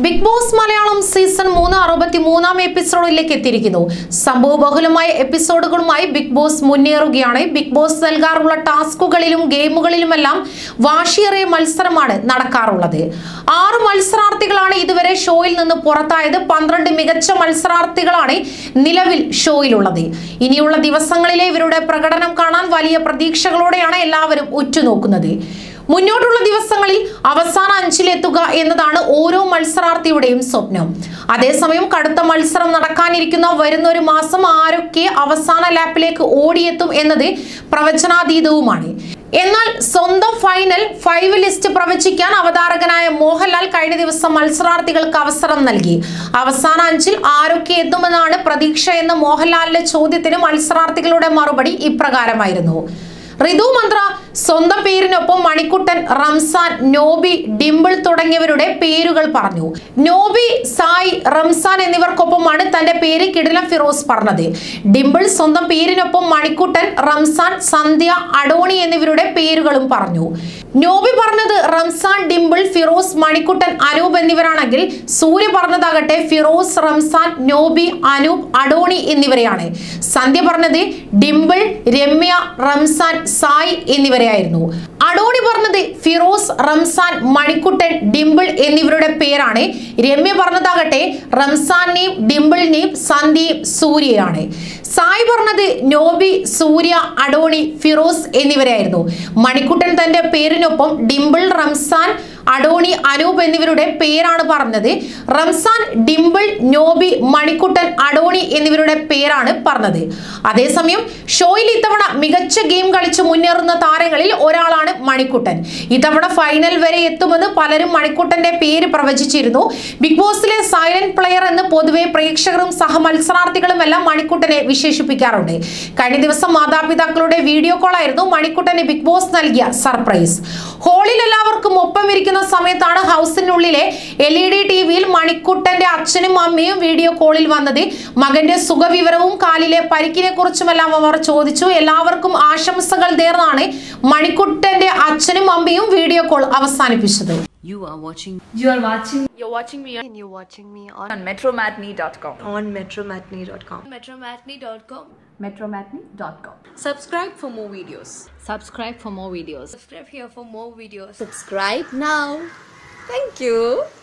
Big boss Malayalam season മൂന്ന് അറുപത്തി മൂന്നാം എപ്പിസോഡിലേക്ക് എത്തിയിരിക്കുന്നു സംഭവബഹുലമായ എപ്പിസോഡുകളുമായി ബിഗ് ബോസ് മുന്നേറുകയാണ് ബിഗ് ബോസ് നൽകാറുള്ള ടാസ്കുകളിലും ഗെയിമുകളിലുമെല്ലാം വാശിയേറിയ മത്സരമാണ് നടക്കാറുള്ളത് ആറ് മത്സരാർത്ഥികളാണ് ഇതുവരെ ഷോയിൽ നിന്ന് പുറത്തായത് പന്ത്രണ്ട് മികച്ച മത്സരാർത്ഥികളാണ് നിലവിൽ ഷോയിലുള്ളത് ഇനിയുള്ള ദിവസങ്ങളിലെ ഇവരുടെ പ്രകടനം കാണാൻ വലിയ പ്രതീക്ഷകളോടെയാണ് എല്ലാവരും ഉറ്റുനോക്കുന്നത് മുന്നോട്ടുള്ള ദിവസങ്ങളിൽ അവസാന അഞ്ചിലെത്തുക എന്നതാണ് ഓരോ മത്സരാർത്ഥിയുടെയും സ്വപ്നം അതേസമയം കടുത്ത മത്സരം നടക്കാനിരിക്കുന്ന വരുന്ന ഒരു മാസം ആരൊക്കെ അവസാന ലാപ്പിലേക്ക് ഓടിയെത്തും എന്നത് പ്രവചനാതീതവുമാണ് എന്നാൽ സ്വന്തം ഫൈനൽ ഫൈവ് ലിസ്റ്റ് പ്രവചിക്കാൻ അവതാരകനായ മോഹൻലാൽ കഴിഞ്ഞ ദിവസം മത്സരാർത്ഥികൾക്ക് അവസരം നൽകി അവസാന അഞ്ചിൽ ആരൊക്കെ എത്തുമെന്നാണ് പ്രതീക്ഷ എന്ന മോഹൻലാലിന്റെ ചോദ്യത്തിന് മത്സരാർത്ഥികളുടെ മറുപടി ഇപ്രകാരമായിരുന്നു ഋതു മന്ത്ര സ്വന്തം പേരിനൊപ്പം മണിക്കുട്ടൻ റംസാൻ നോബി ഡിംപിൾ തുടങ്ങിയവരുടെ പേരുകൾ പറഞ്ഞു നോബി സായ് റംസാൻ എന്നിവർക്കൊപ്പമാണ് തന്റെ പേര് കിടിലം ഫിറോസ് പറഞ്ഞത് ഡിംപിൾ സ്വന്തം പേരിനൊപ്പം മണിക്കുട്ടൻ റംസാൻ സന്ധ്യ അഡോണി എന്നിവരുടെ പേരുകളും പറഞ്ഞു നോബി പറഞ്ഞത് റംസാൻ ഡിംപിൾ ഫിറോസ് മണിക്കുട്ടൻ അനൂപ് എന്നിവരാണെങ്കിൽ സൂര്യ പറഞ്ഞതാകട്ടെ ഫിറോസ് റംസാൻ നോബി അനൂപ് അഡോണി എന്നിവരെയാണ് സന്ധ്യ പറഞ്ഞത് ഡിംപിൾ രമ്യ റംസാൻ സായ് എന്നിവരെയായിരുന്നു അഡോണി പറഞ്ഞത് ഫിറോസ് റംസാൻ മണിക്കുട്ടൻ ഡിംപിൾ എന്നിവരുടെ പേരാണ് രമ്യ പറഞ്ഞതാകട്ടെ റംസാനെയും ഡിംപിളിനെയും സന്ധ്യയും സൂര്യയാണ് സായ് പറഞ്ഞത് നോബി സൂര്യ അഡോണി ഫിറോസ് എന്നിവരായിരുന്നു മണിക്കുട്ടൻ തന്റെ പേരിനൊപ്പം ഡിംപിൾ റംസാൻ അഡോണി അനൂപ് എന്നിവരുടെ പേരാണ് പറഞ്ഞത് റംസാൻ ഡിംപിൾ നോബി മണിക്കുട്ടൻ അഡോണി എന്നിവരുടെ പേരാണ് പറഞ്ഞത് അതേസമയം ഷോയിൽ ഇത്തവണ മികച്ച ഗെയിം കളിച്ച് മുന്നേറുന്ന താരങ്ങളിൽ ഒരാളാണ് മണിക്കുട്ടൻ ഇത്തവണ ഫൈനൽ വരെ എത്തുമെന്ന് പലരും മണിക്കുട്ടന്റെ പേര് പ്രവചിച്ചിരുന്നു ബിഗ് ബോസിലെ സൈലന്റ് പ്ലെയർ എന്ന് പൊതുവെ പ്രേക്ഷകരും സഹമത്സരാർത്ഥികളും എല്ലാം മണിക്കുട്ടനെ വിശേഷിപ്പിക്കാറുണ്ട് കഴിഞ്ഞ ദിവസം മാതാപിതാക്കളുടെ വീഡിയോ കോൾ ആയിരുന്നു മണിക്കുട്ടന് ബിഗ് ബോസ് നൽകിയ സർപ്രൈസ് ഹോളിൽ എല്ലാവർക്കും ഒപ്പം ഇരിക്കുന്ന സമയത്താണ് ഹൗസിനുള്ളിലെ എൽ ഇ ഡി ടി വിയിൽ മണിക്കുട്ടന്റെ അച്ഛനും അമ്മയും വീഡിയോ കോളിൽ വന്നത് മകന്റെ സുഖവിവരവും കാലിലെ പരിക്കിനെ കുറിച്ചുമെല്ലാം അവർ ചോദിച്ചു എല്ലാവർക്കും ആശംസകൾ നേർന്നാണ് മണിക്കുട്ടന്റെ അച്ഛനും അമ്മയും വീഡിയോ കോൾ അവസാനിപ്പിച്ചത് You are watching You are watching You're watching me and you're watching me on, on metromatney.com. on metromatney.com. Metromatney.com. metromatney.com. Subscribe for more videos. Subscribe for more videos. Subscribe here for more videos. subscribe now. Thank you.